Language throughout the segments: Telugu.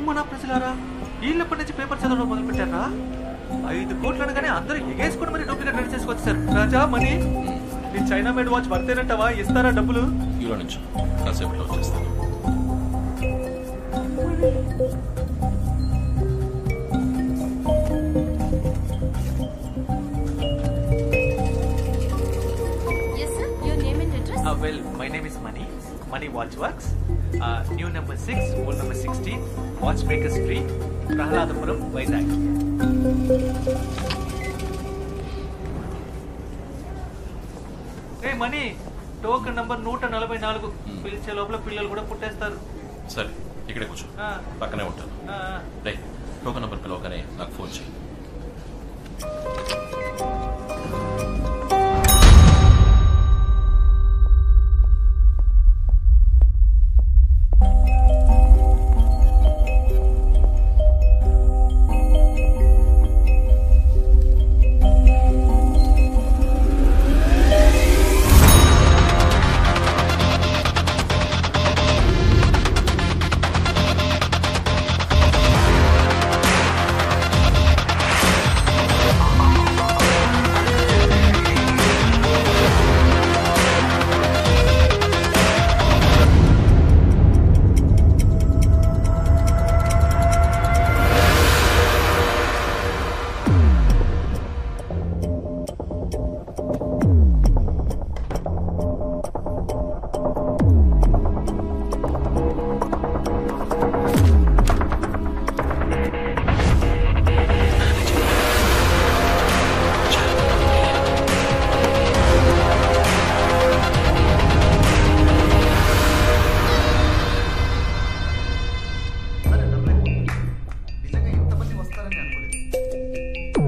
అమ్మ నా ప్రజలారా వీళ్ళప్పటి నుంచి పేపర్ చదవడం మొదలు పెట్టారా ఐదు కోట్లు అనగానే అందరూ ఎగేసుకుని మరి డూప్లికేట్ రెడీ చేసుకొచ్చారు రాజా మనీ నీ చైనా మేడ్ వాచ్ వర్తేనంటావా ఇస్తారా డబ్బులు క్యూలో నుంచి కాసేపట్లో వచ్చేస్తాను Yes, sir. Your name and address? Well my name is Money Money watch works new number six old number sixteen watch maker street Prahladapuram Vizag a money token number నూట నలభై నాలుగు పిలిచే లోపల పిల్లలు కూడా పుట్టేస్తారు సరే ఇక్కడే కూర్చో ఆ, పక్కనే ఉంటాను ఆ, ఆ. రే టోకన్ నెంబర్ పిలవగానే నాకు ఫోన్ చేయి నిజంగా ఇంతమంది వస్తారని అనుకోలేదు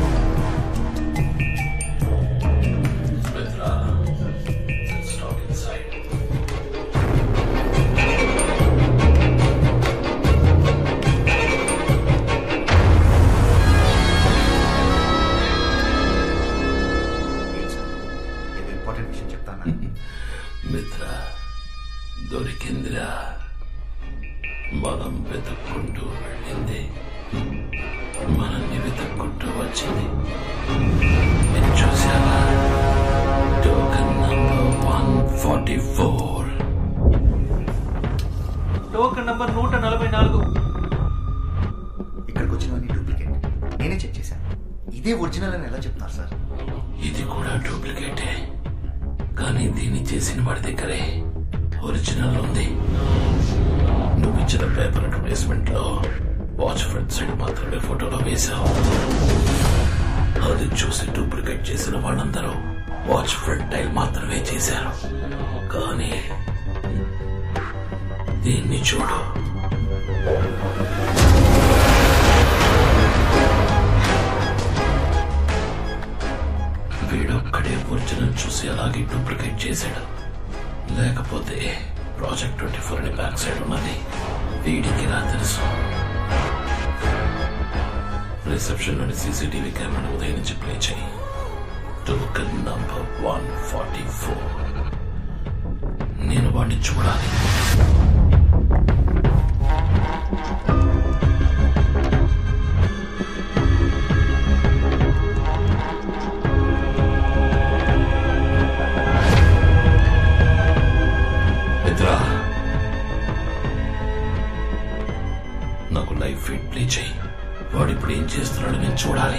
ఏదో ఇంపార్టెంట్ విషయం చెప్తాను మిత్ర దొరికిందిరా మనం వెతుక్కుంటూ వెళ్ళింది మనల్ని వెతుక్కుంటూ వచ్చింది మీరు చూసారా token number one forty four token number నూట నలభై నాలుగు ఇక్కడికి వచ్చినవన్నీ డూప్లికేట్ నేనే చెక్ చేశాను ఇదే ఒరిజినల్ అని ఎలా చెప్తున్నారు సార్ ఇది కూడా డూప్లికేటే కానీ దీన్ని చేసిన వాడి దగ్గరే ఒరిజినల్ ఉంది నువ్వు ఇచ్చిన పేపర్ అడ్వర్టైజ్మెంట్ లో వాచ్ ఫ్రంట్ సైడ్ మాత్రమే ఫోటోలో వేశావు అది చూసి డూప్లికేట్ చేసిన వాళ్ళందరూ వాచ్ ఫ్రంట్ టైల్ మాత్రమే చేశారు కానీ దీన్ని చూడు వీడొక్కడే ఒరిజినల్ చూసి అలాగే డూప్లికేట్ చేశాడు లేకపోతే ప్రాజెక్ట్ ట్వంటీ ఫోర్ అని బ్యాక్ సైడ్ ఉన్నది వీడికి రా తెలుసు రిసెప్షన్ లోని సీసీటీవీ కెమెరా ఉదయం నుంచి ప్లే చేయి token number one forty four నేను వాడిని చూడాలి మిత్రా నాకు లైవ్ ఫీడ్ ప్లే చేయి వాడు ఇప్పుడు ఏం చేస్తున్నాడో నేను చూడాలి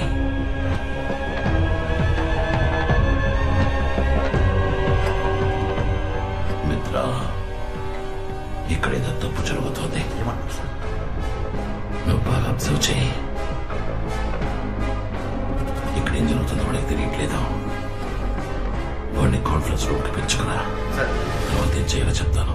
మిత్రా ఇక్కడ ఏదో తప్పు జరుగుతుంది ఏమంటారు సార్ నువ్వు బాగా అబ్జర్వ్ చేయి ఇక్కడ ఏం జరుగుతుందో వాడికి తెలియట్లేదు వాడిని కాన్ఫరెన్స్ రూమ్కి పెంచుకురా సార్ తర్వాత ఏం చేయాలో చెప్తాను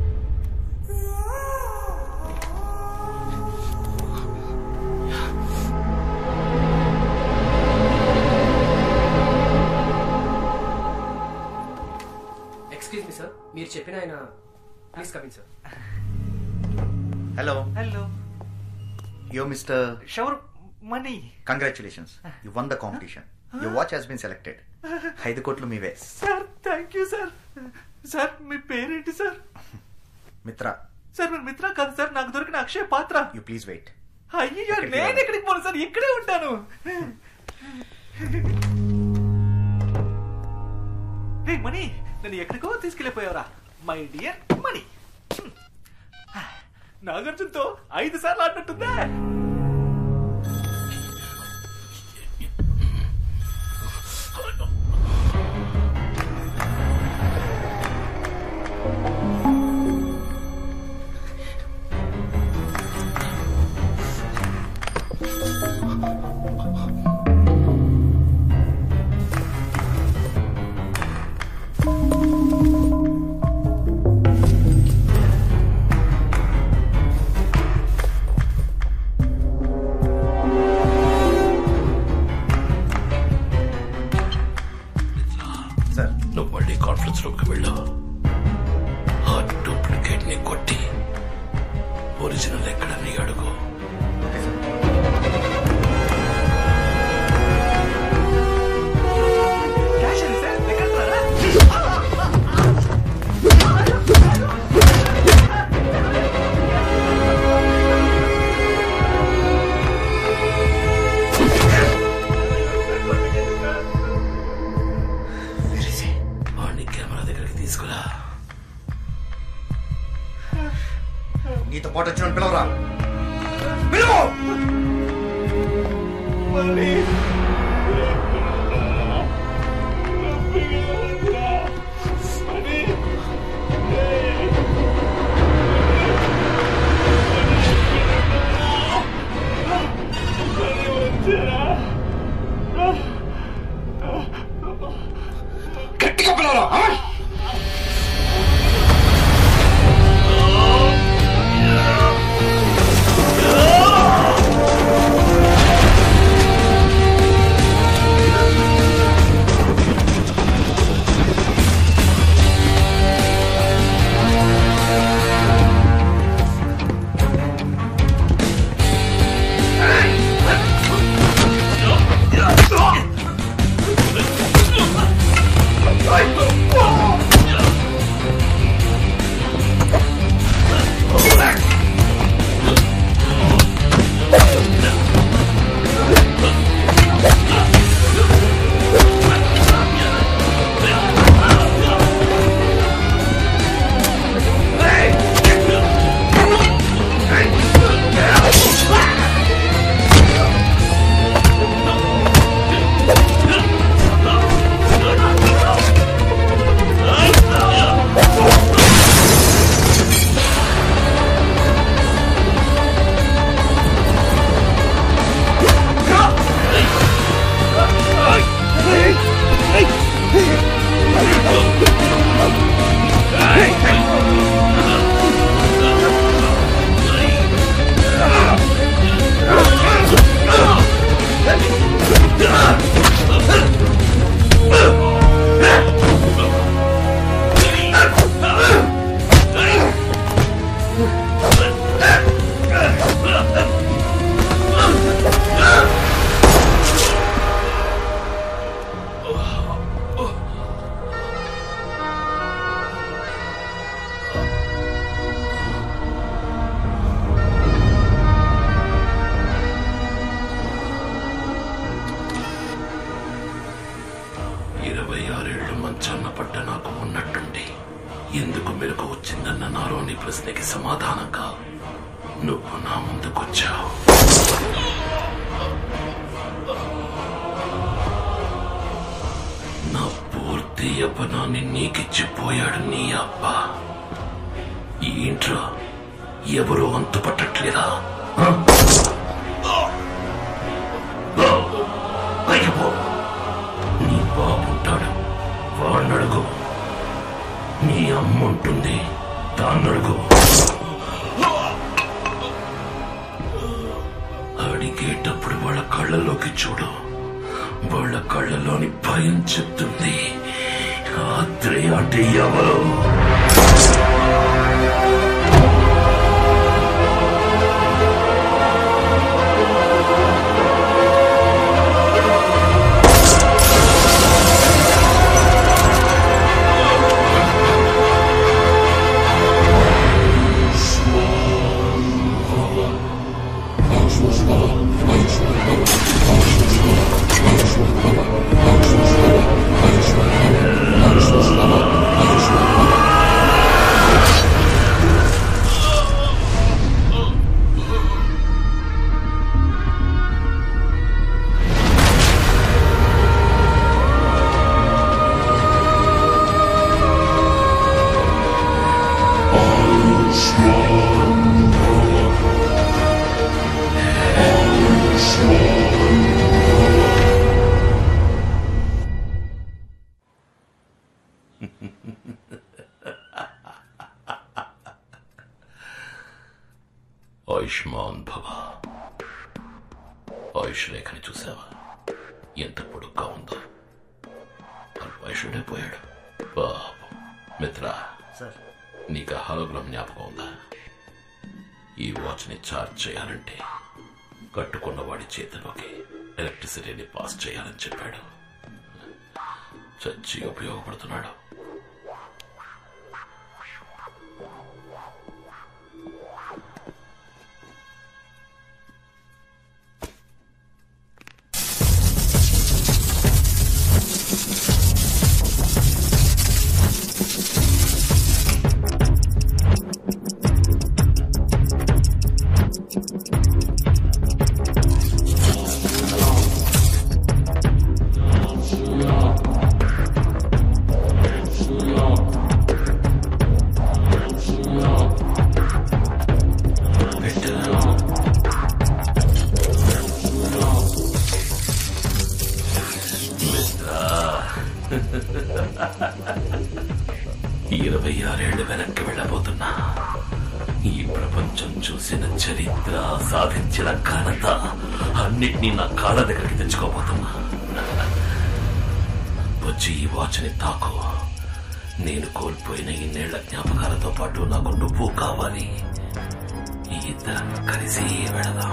ఎక్స్క్యూజ్ మీ సార్ మీరు చెప్పిన ఆయన please coming sir hello hello yo mister shower money congratulations you won the competition your watch has been selected ఐదు కోట్లు మీవే sir thank you sir sir మీ పేరేంటి సార్ మిత్ర సార్ మీరు మిత్ర కాదు సార్ నాకు దొరికిన అక్షయ పాత్ర యూ ప్లీజ్ వెయిట్ అయ్యో ఎక్కడికి నేను వెళ్ళాలి? ఎక్కడికి పోను సార్ ఇక్కడే ఉంటాను హే మణి నన్ను ఎక్కడికో తీసుకెళ్ళిపోయావరా మై డియర్ మణి నాగార్జునతో ఐదు సార్లు ఆడినట్టుందా సార్ నువ్వు మళ్ళీ కాన్ఫరెన్స్ రూమ్కి వెళ్ళు ఆ డూప్లికేట్ ని కొట్టి ఒరిజినల్ ఎక్కడని అడుగు ఓకే సార్ క్యాష్ అది సార్ ఎక్కడ రా వాడిని కెమెరా దగ్గరికి తీసుకురా నీతో పాటు వచ్చిన పిలవరా పిలువు మణి గట్టిగా పిలవరా ఆ? ఇరవై ఆరేళ్లు మంచాన్న పడ్డ నాకు ఉన్నట్టుండి ఎందుకు మెలకు వచ్చిందన్న నాలోని ప్రశ్నకి సమాధానంగా నువ్వు నా ముందుకొచ్చావు నా పూర్తి యవ్వనాన్ని నీకిచ్చిపోయాడు నీ అబ్బ ఈ ఇంట్లో ఎవరూ అంతుపట్టట్లేదా ఆ? పైకి పో నీ బాబుంటాడు వాడినడుగు నీ అమ్మ ఉంటుంది దాన్నడుగు అడిగేటప్పుడు వాళ్ళ కళ్ళలోకి చూడు వాళ్ళ కళ్ళలోని భయం చెప్తుంది రాత్రి అంటే ఎవరు Smile. ఆయుష్మాన్ భవ ఆయుష్ రేఖని చూసావా ఎంత పొడుగ్గా ఉందో అల్పాయుషుడే పోయాడు పాపం మిత్ర సార్ నీకు ఆ హాలోగ్రామ్ జ్ఞాపకం ఉందా ఈ వాచ్ని ఛార్జ్ చేయాలంటే కట్టుకున్న వాడి చేతిలోకి ఎలక్ట్రిసిటీని పాస్ చేయాలని చెప్పాడు చచ్చి ఉపయోగపడుతున్నాడు ఇరవై ఆరేళ్లు వెనక్కి వెళ్ళబోతున్నా ఈ ప్రపంచం చూసిన చరిత్ర సాధించిన ఘనత అన్నిటినీ నా కాళ్ళ దగ్గరికి తెచ్చుకోబోతున్నా వచ్చి ఈ వాచ్ని తాకు నేను కోల్పోయిన ఇన్నేళ్ల జ్ఞాపకాలతో పాటు నాకు నువ్వు కావాలి ఈ ఇద్దరం కలిసి వెళదాం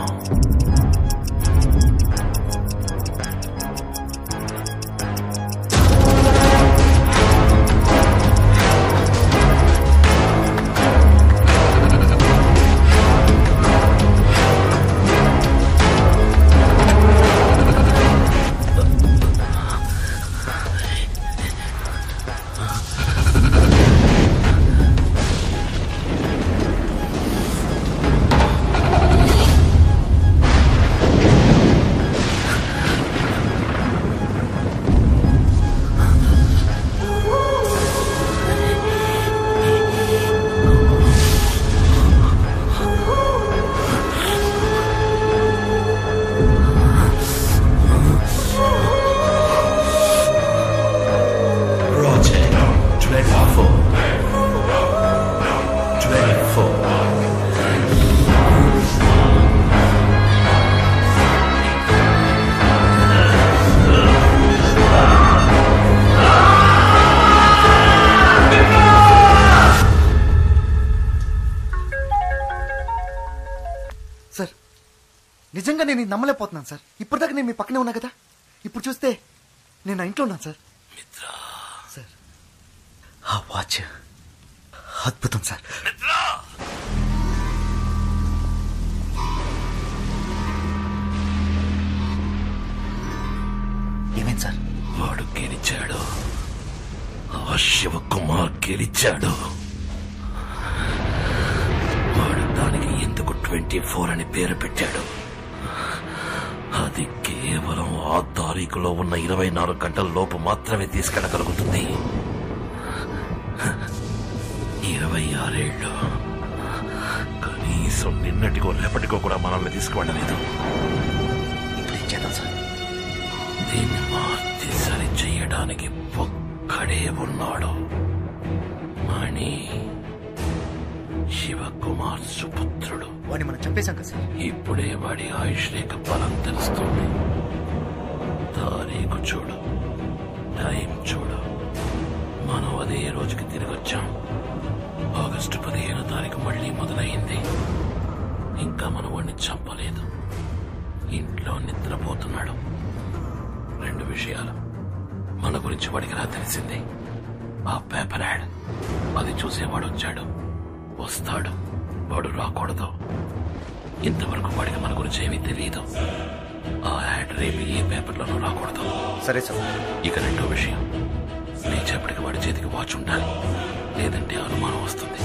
Project 24 24 సార్ నిజంగా నేను ఇది నమ్మలేకపోతున్నాను సార్ ఇప్పటిదాకా నేను మీ పక్కనే ఉన్నా కదా ఇప్పుడు చూస్తే నేను నా ఇంట్లో ఉన్నాను సార్ సార్ ఆ వాచ్ అద్భుతం సార్ ఏమైంది సార్ వాడు గెలిచాడు ఆ శివకుమార్ గెలిచాడు వాడు దానికి ఎందుకు ట్వంటీ ఫోర్ అని పేరు పెట్టాడు అది కేవలం ఆ తారీఖులో ఉన్న ఇరవై నాలుగు గంటల లోపు మాత్రమే తీసుకెళ్ళగలుగుతుంది ఇరవై ఆరేళ్ళు కనీసం నిన్నటికో రేపటికో కూడా మనల్ని తీసుకువెళ్ళలేదు ఇప్పుడు ఏం చేద్దాం సార్ దీన్ని మార్చి సరి చేయడానికి ఒక్కడే ఉన్నాడు మణి శివకుమార్ సుపుత్రుడు వాడిని మనం చంపేశాం కదా సార్ ఇప్పుడే వాడి ఆయుష్ రేఖ బలం తెలుస్తుంది తారీఖు చూడు టైం చూడు మనం అదే రోజుకి తిరిగి వచ్చాం ఆగస్టు పదిహేను తారీఖు మళ్ళీ మొదలైంది ఇంకా మనం వాడిని చంపలేదు ఇంట్లో నిద్రపోతున్నాడు రెండు విషయాలు మన గురించి వాడికి రా తెలిసింది ఆ పేపర్ యాడ్ అది చూసేవాడు వచ్చాడు వస్తాడు వాడు రాకూడదు ఇంతవరకు వాడికి మన గురించి గురించి ఏమీ తెలియదు ఆ యాడ్ రేపు ఏ పేపర్లోనూ రాకూడదు సరే సార్ ఇక రెండో విషయం లేచేపటికి వాడి చేతికి వాచ్ ఉండాలి లేదంటే అనుమానం వస్తుంది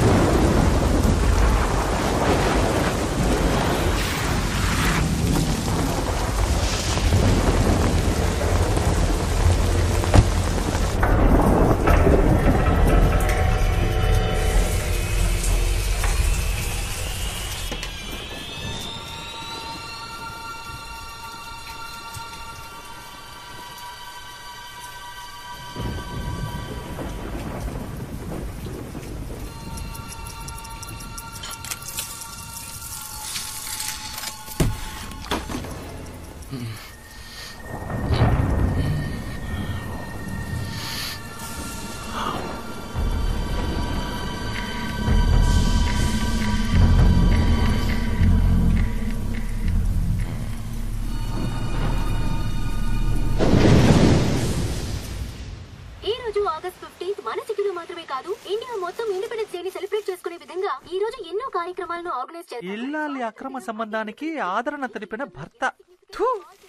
ఈ రోజు ఆగస్ట్ ఫిఫ్టీన్త్ మన సిటీలో మాత్రమే కాదు ఇండియా మొత్తం ఇండిపెండెన్స్ డే ని సెలబ్రేట్ చేసుకునే విధంగా ఈ రోజు ఎన్నో కార్యక్రమాలను ఆర్గనైజ్ చేస్తారు ఇల్లాలి అక్రమ సంబంధానికి ఆదరణ తెలిపిన భర్త థూ!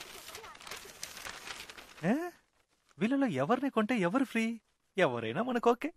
ఏ? వీళ్ళలో ఎవరిని కొంటే ఎవరు ఫ్రీ ఎవరైనా మనకు ఓకే